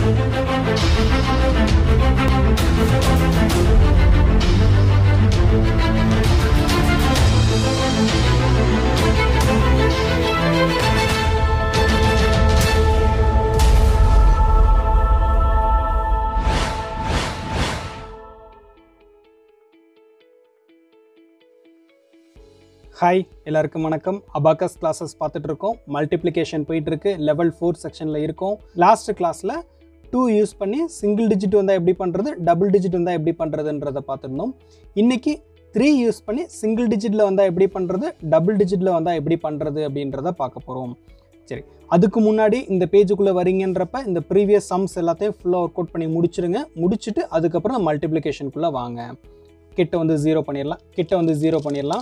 hi எல்லாருக்கும் வணக்கம் abacus classes பார்த்துட்டு இருக்கோம் மல்டிப்ளிகேஷன் போயிட்டு இருக்கு லெவல் ஃபோர் செக்ஷனில் இருக்கோம் லாஸ்ட் கிளாஸில் டூ யூஸ் பண்ணி சிங்கிள் டிஜிட் வந்தால் எப்படி பண்ணுறது டபுள் டிஜிட் வந்தால் எப்படி பண்ணுறதுன்றதை பார்த்துருந்தோம் இன்னைக்கு த்ரீ யூஸ் பண்ணி சிங்கிள் டிஜிட்டில் வந்தால் எப்படி பண்ணுறது டபுள் டிஜிட்டில் வந்தால் எப்படி பண்ணுறது அப்படின்றத பார்க்க போகிறோம் சரி அதுக்கு முன்னாடி இந்த பேஜுக்குள்ளே வரீங்கன்றப்ப இந்த ப்ரீவியஸ் சம்ஸ் எல்லாத்தையும் ஃபுல்லாக ஒர்க் அவுட் பண்ணி முடிச்சிருங்க முடிச்சுட்டு அதுக்கப்புறம் மல்டிப்ளிகேஷனுக்குள்ளே வாங்க கிட்ட வந்து ஜீரோ பண்ணிடலாம் கிட்ட வந்து ஜீரோ பண்ணிடலாம்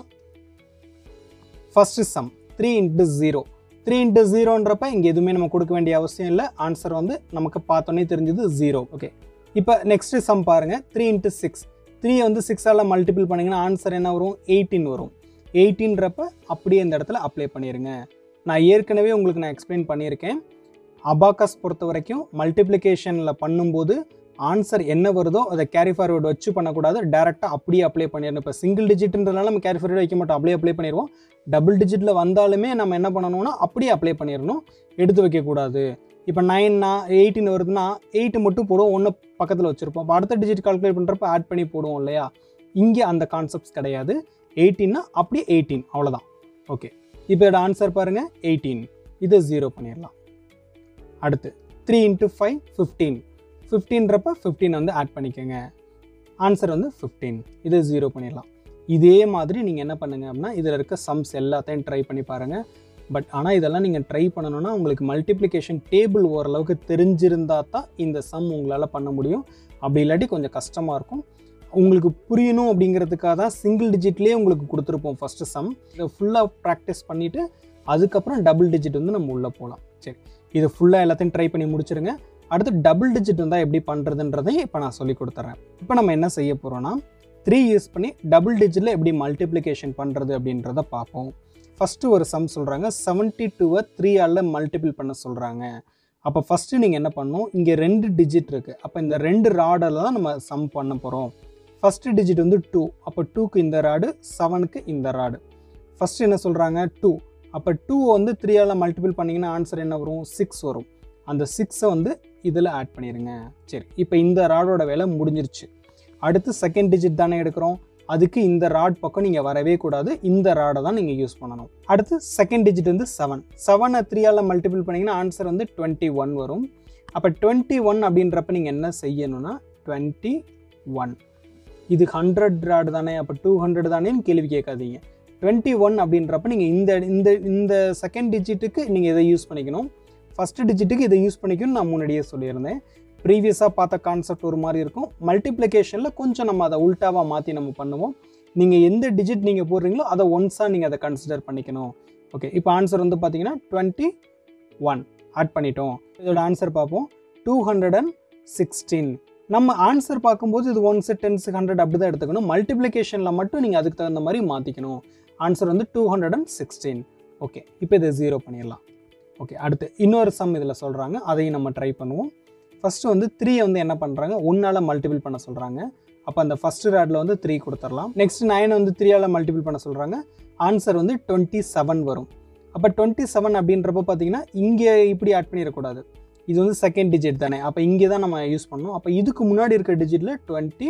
first sum three into zero three into ஜீரோன்றப்ப இங்கே எதுவுமே நம்ம கொடுக்க வேண்டிய அவசியம் இல்லை ஆன்சர் வந்து நமக்கு பார்த்தோன்னே தெரிஞ்சது ஜீரோ ஓகே இப்போ நெக்ஸ்ட் சம் பாருங்கள் த்ரீ இன்ட்டு சிக்ஸ் த்ரீ வந்து சிக்ஸால் மல்டிபிள் பண்ணிங்கன்னா ஆன்சர் என்ன வரும் எயிட்டீன் வரும் எயிட்டீன்றப்ப அப்படியே இந்த இடத்துல அப்ளை பண்ணிடுங்க நான் ஏற்கனவே உங்களுக்கு நான் எக்ஸ்பிளைன் பண்ணியிருக்கேன் அபாக்கஸ் பொறுத்த வரைக்கும் மல்டிப்ளிகேஷனில் பண்ணும்போது ஆன்சர் என்ன வருதோ அதை கேரி ஃபார்வர்டு வச்சு பண்ணக்கூடாது டேரெக்டாக அப்படியே அப்ளை பண்ணிடணும் இப்போ சிங்கிள் டிஜிட்ன்றதுனால நம்ம கேரி ஃபார்வர்டு வைக்க மாட்டோம் அப்படியே அப்ளை பண்ணிடுவோம் டபுள் டிஜிட்டில் வந்தாலுமே நம்ம என்ன பண்ணணும்னா அப்படியே அப்ளை பண்ணிடணும் எடுத்து வைக்கக்கூடாது இப்போ நைன்னா எயிட்டின் வருதுன்னா எயிட்டு மட்டும் போடுவோம் ஒன்று பக்கத்தில் வச்சுருப்போம் அப்போ அடுத்த டிஜிட் கால்குலேட் பண்ணுறப்ப ஆட் பண்ணி போடுவோம் இல்லையா இங்கே அந்த கான்செப்ட்ஸ் கிடையாது எயிட்டீன்னா அப்படியே எயிட்டீன் அவ்வளோதான் ஓகே இப்போ இதோட ஆன்சர் பாருங்கள் எயிட்டீன் இதை ஜீரோ பண்ணிடலாம் அடுத்து த்ரீ இன்ட்டு ஃபைவ் ஃபிஃப்டீன் ஃபிஃப்டீன்றப்ப ஃபிஃப்டீன் வந்து ஆட் பண்ணிக்கோங்க ஆன்சர் வந்து ஃபிஃப்டீன் இது ஜீரோ பண்ணிடலாம் இதே மாதிரி நீங்கள் என்ன பண்ணுங்க அப்படின்னா இதில் இருக்க சம்ஸ் எல்லாத்தையும் ட்ரை பண்ணி பாருங்கள் பட் ஆனால் இதெல்லாம் நீங்கள் ட்ரை பண்ணணும்னா உங்களுக்கு மல்டிப்ளிகேஷன் டேபிள் ஓரளவுக்கு தெரிஞ்சிருந்தா தான் இந்த சம் உங்களால் பண்ண முடியும் அப்படி இல்லாட்டி கொஞ்சம் கஷ்டமாக இருக்கும் உங்களுக்கு புரியணும் அப்படிங்கிறதுக்காக தான் சிங்கிள் டிஜிட்லேயே உங்களுக்கு கொடுத்துருப்போம் ஃபஸ்ட்டு சம் இதை ஃபுல்லாக ப்ராக்டிஸ் பண்ணிவிட்டு அதுக்கப்புறம் டபுள் டிஜிட் வந்து நம்ம உள்ளே போகலாம் சரி இது ஃபுல்லாக எல்லாத்தையும் ட்ரை பண்ணி முடிச்சிருங்க அடுத்து டபுள் டிஜிட் வந்தால் எப்படி பண்ணுறதுன்றதையும் இப்போ நான் சொல்லி கொடுத்துட்றேன் இப்போ நம்ம என்ன செய்ய போகிறோன்னா த்ரீ யூஸ் பண்ணி டபுள் டிஜிட்டில் எப்படி மல்டிப்ளிகேஷன் பண்ணுறது அப்படின்றத பார்ப்போம் ஃபஸ்ட்டு ஒரு சம் சொல்கிறாங்க செவன்ட்டி டூவை த்ரீ ஆல் மல்டிபிள் பண்ண சொல்கிறாங்க அப்போ ஃபஸ்ட்டு நீங்கள் என்ன பண்ணணும் இங்கே ரெண்டு டிஜிட் இருக்குது அப்போ இந்த ரெண்டு ராடில் தான் நம்ம சம் பண்ண போகிறோம் ஃபஸ்ட்டு டிஜிட் வந்து டூ அப்போ டூக்கு இந்த ராடு செவனுக்கு இந்த ராடு ஃபஸ்ட்டு என்ன சொல்கிறாங்க டூ அப்போ டூ வந்து த்ரீயால் மல்டிபிள் பண்ணிங்கன்னா ஆன்சர் என்ன வரும் சிக்ஸ் வரும் அந்த சிக்ஸை வந்து இதில் ஆட் பண்ணிடுங்க சரி இப்போ இந்த ராடோட வேலை முடிஞ்சிருச்சு அடுத்து செகண்ட் டிஜிட் தானே எடுக்கிறோம் அதுக்கு இந்த ராட் பக்கம் நீங்கள் வரவே கூடாது இந்த ராடை தான் நீங்கள் யூஸ் பண்ணணும் அடுத்து செகண்ட் டிஜிட் வந்து செவன் செவனை த்ரீயால் மல்டிபிள் பண்ணிங்கன்னா ஆன்சர் வந்து டுவெண்ட்டி ஒன் வரும் அப்போ டுவெண்ட்டி ஒன் அப்படின்றப்ப நீங்கள் என்ன செய்யணும்னா டுவெண்ட்டி ஒன் இது ஹண்ட்ரட் ராடு தானே அப்போ டூ ஹண்ட்ரட் தானேன்னு கேள்வி கேட்காதீங்க டுவெண்ட்டி ஒன் அப்படின்றப்ப நீங்கள் இந்த இந்த இந்த செகண்ட் டிஜிட்டுக்கு நீங்கள் இதை யூஸ் பண்ணிக்கணும் ஃபஸ்ட்டு டிஜிட்டுக்கு இதை யூஸ் பண்ணிக்கணும்னு நான் முன்னாடியே சொல்லியிருந்தேன் ப்ரீவியஸாக பார்த்த கான்செப்ட் ஒரு மாதிரி இருக்கும் மல்டிப்ளிகேஷனில் கொஞ்சம் நம்ம அதை உல்ட்டாவாக மாற்றி நம்ம பண்ணுவோம் நீங்கள் எந்த டிஜிட் நீங்கள் போடுறீங்களோ அதை ஒன்ஸாக நீங்கள் அதை கன்சிடர் பண்ணிக்கணும் ஓகே இப்போ ஆன்சர் வந்து பார்த்தீங்கன்னா டுவெண்ட்டி ஒன் ஆட் பண்ணிட்டோம் இதோட ஆன்சர் பார்ப்போம் டூ ஹண்ட்ரட் அண்ட் சிக்ஸ்டீன் நம்ம ஆன்சர் பார்க்கும்போது இது ஒன்ஸு டென்ஸு ஹண்ட்ரட் அப்படி தான் எடுத்துக்கணும் மல்டிப்ளிகேஷனில் மட்டும் நீங்கள் அதுக்கு தகுந்த மாதிரி மாற்றிக்கணும் ஆன்சர் வந்து two hundred and sixteen okay இப்போ இதை ஜீரோ பண்ணிடலாம் ஓகே அடுத்து இன்னொரு சம் இதில் சொல்கிறாங்க அதையும் நம்ம ட்ரை பண்ணுவோம் ஃபஸ்ட்டு வந்து த்ரீயை வந்து என்ன பண்ணுறாங்க ஒன்றால் மல்டிபிள் பண்ண சொல்கிறாங்க அப்போ அந்த ஃபஸ்ட்டு ரேடில் வந்து த்ரீ கொடுத்துடலாம் நெக்ஸ்ட் நைனை வந்து த்ரீயால் மல்டிபிள் பண்ண சொல்கிறாங்க ஆன்சர் வந்து டுவெண்ட்டி செவன் வரும் அப்போ டுவெண்ட்டி செவன் அப்படின்றப்ப பார்த்தீங்கன்னா இங்கே இப்படி ஆட் பண்ணிடக்கூடாது இது வந்து செகண்ட் டிஜிட் தானே அப்போ இங்கே தான் நம்ம யூஸ் பண்ணணும் அப்போ இதுக்கு முன்னாடி இருக்க டிஜிட்டில் டுவெண்ட்டி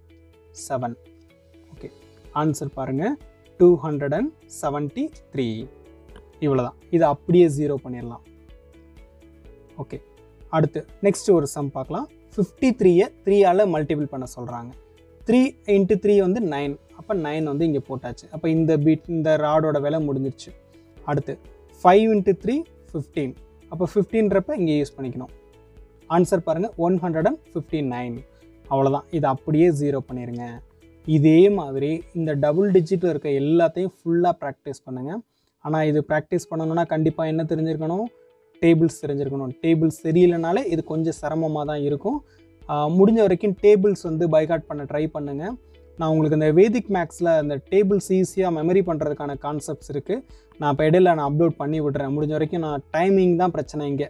செவன் ஓகே ஆன்சர் பாருங்கள் two hundred and seventy three இவ்வளோ தான் இதை அப்படியே ஜீரோ பண்ணிடலாம் ஓகே அடுத்து நெக்ஸ்ட் ஒரு சம் பார்க்கலாம் ஃபிஃப்டி த்ரீயை த்ரீயால் மல்டிபிள் பண்ண சொல்கிறாங்க த்ரீ இன்ட்டு த்ரீ வந்து நைன் அப்போ நைன் வந்து இங்கே போட்டாச்சு அப்போ இந்த பீட் இந்த ராடோட விலை முடிஞ்சிருச்சு அடுத்து ஃபைவ் இன்ட்டு த்ரீ ஃபிஃப்டீன் அப்போ ஃபிஃப்டீன்றப்ப இங்கே யூஸ் பண்ணிக்கணும் ஆன்சர் பாருங்கள் one hundred and fifty nine அவ்வளோதான் இதை அப்படியே ஜீரோ பண்ணிடுங்க இதே மாதிரி இந்த டபுள் டிஜிட்டில் இருக்க எல்லாத்தையும் ஃபுல்லாக ப்ராக்டிஸ் பண்ணுங்கள் ஆனால் இது ப்ராக்டிஸ் பண்ணணும்னா கண்டிப்பாக என்ன தெரிஞ்சிருக்கணும் டேபிள்ஸ் தெரிஞ்சிருக்கணும் டேபிள்ஸ் தெரியலனாலே இது கொஞ்சம் சிரமமாக தான் இருக்கும் முடிஞ்ச வரைக்கும் டேபிள்ஸ் வந்து பைகாட் பண்ண ட்ரை பண்ணுங்கள் நான் உங்களுக்கு இந்த வேதிக் மேக்ஸில் அந்த டேபிள்ஸ் ஈஸியாக மெமரி பண்ணுறதுக்கான கான்செப்ட்ஸ் இருக்குது நான் இப்போ இடையில நான் அப்லோட் பண்ணி விட்றேன் முடிஞ்ச வரைக்கும் நான் டைமிங் தான் பிரச்சனை இங்கே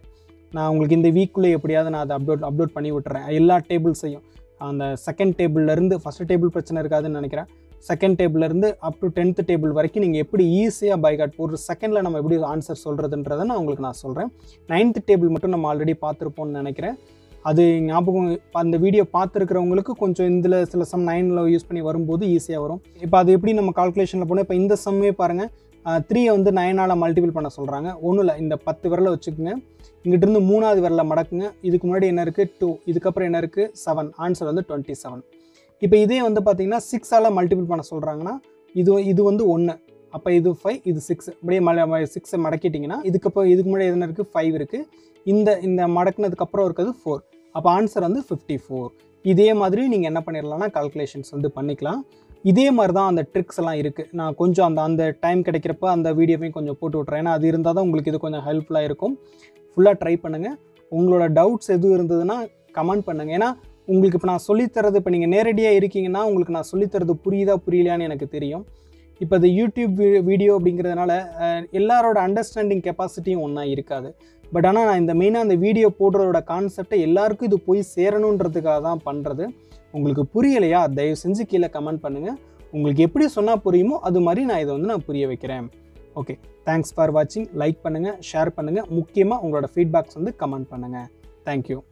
நான் உங்களுக்கு இந்த வீக்குள்ளே எப்படியாவது நான் அதை அப்லோட் அப்லோட் பண்ணி விட்டுறேன் எல்லா டேபிள்ஸையும் அந்த செகண்ட் டேபிள்லேருந்து ஃபஸ்ட்டு டேபிள் பிரச்சனை இருக்காதுன்னு நினைக்கிறேன் செகண்ட் டேபிள்லேருந்து அப் டு டென்த்து டேபிள் வரைக்கும் நீங்கள் எப்படி ஈஸியாக பைகாட் ஒரு செகண்டில் நம்ம எப்படி ஆன்சர் சொல்கிறதுன்றதை நான் உங்களுக்கு நான் சொல்கிறேன் நைன்த்து டேபிள் மட்டும் நம்ம ஆல்ரெடி பார்த்துருப்போம்னு நினைக்கிறேன் அது ஞாபகம் அந்த வீடியோ பார்த்துருக்கிறவங்களுக்கு கொஞ்சம் இதில் சில சம் நைனில் யூஸ் பண்ணி வரும்போது ஈஸியாக வரும் இப்போ அது எப்படி நம்ம கால்குலேஷனில் போனால் இப்போ இந்த சம்மே பாருங்கள் த்ரீயை வந்து நைனால் மல்டிபிள் பண்ண சொல்கிறாங்க ஒன்றும் இல்லை இந்த பத்து விரலை வச்சுக்கோங்க இங்கிட்டிருந்து மூணாவது விரலை மடக்குங்க இதுக்கு முன்னாடி என்ன இருக்குது டூ இதுக்கப்புறம் என்ன இருக்குது செவன் ஆன்சர் வந்து டுவெண்ட்டி செவன் இப்போ இதே வந்து பார்த்தீங்கன்னா சிக்ஸால் மல்டிபிள் பண்ண சொல்கிறாங்கன்னா இது இது வந்து ஒன்று அப்போ இது ஃபைவ் இது சிக்ஸ் அப்படியே மல சிக்ஸை மடக்கிட்டிங்கன்னா இதுக்கப்புறம் இதுக்கு முன்னாடி எதுனா இருக்குது ஃபைவ் இருக்குது இந்த இந்த மடக்குனதுக்கப்புறம் இருக்கிறது ஃபோர் அப்போ ஆன்சர் வந்து ஃபிஃப்டி ஃபோர் இதே மாதிரி நீங்கள் என்ன பண்ணிடலாம்னா கால்குலேஷன்ஸ் வந்து பண்ணிக்கலாம் இதே மாதிரி தான் அந்த ட்ரிக்ஸ் எல்லாம் இருக்குது நான் கொஞ்சம் அந்த அந்த டைம் கிடைக்கிறப்ப அந்த வீடியோவையும் கொஞ்சம் போட்டு விட்றேன் ஏன்னா அது இருந்தால் தான் உங்களுக்கு இது கொஞ்சம் ஹெல்ப்ஃபுல்லாக இருக்கும் ஃபுல்லாக ட்ரை பண்ணுங்கள் உங்களோட டவுட்ஸ் எதுவும் இருந்ததுன்னா கமெண்ட் பண்ணுங்கள் ஏன்னா உங்களுக்கு இப்போ நான் சொல்லித்தரது இப்போ நீங்கள் நேரடியாக இருக்கீங்கன்னா உங்களுக்கு நான் சொல்லித்தரது புரியுதா புரியலையான்னு எனக்கு தெரியும் இப்போ இது யூடியூப் வீடியோ அப்படிங்கிறதுனால அஹ், எல்லாரோட அண்டர்ஸ்டாண்டிங் கெப்பாசிட்டியும் ஒன்றா இருக்காது பட் ஆனால் நான் இந்த மெயினாக அந்த வீடியோ போடுறதோட கான்செப்டை எல்லாருக்கும் இது போய் சேரணுன்றதுக்காக தான் பண்ணுறது உங்களுக்கு புரியலையா தயவு செஞ்சு கீழே கமெண்ட் பண்ணுங்கள் உங்களுக்கு எப்படி சொன்னால் புரியுமோ அது மாதிரி நான் இதை வந்து நான் புரிய வைக்கிறேன் ஓகே தேங்க்ஸ் ஃபார் வாட்சிங் லைக் பண்ணுங்கள் ஷேர் பண்ணுங்கள் முக்கியமாக உங்களோட ஃபீட்பேக்ஸ் வந்து கமெண்ட் பண்ணுங்கள் தேங்க்யூ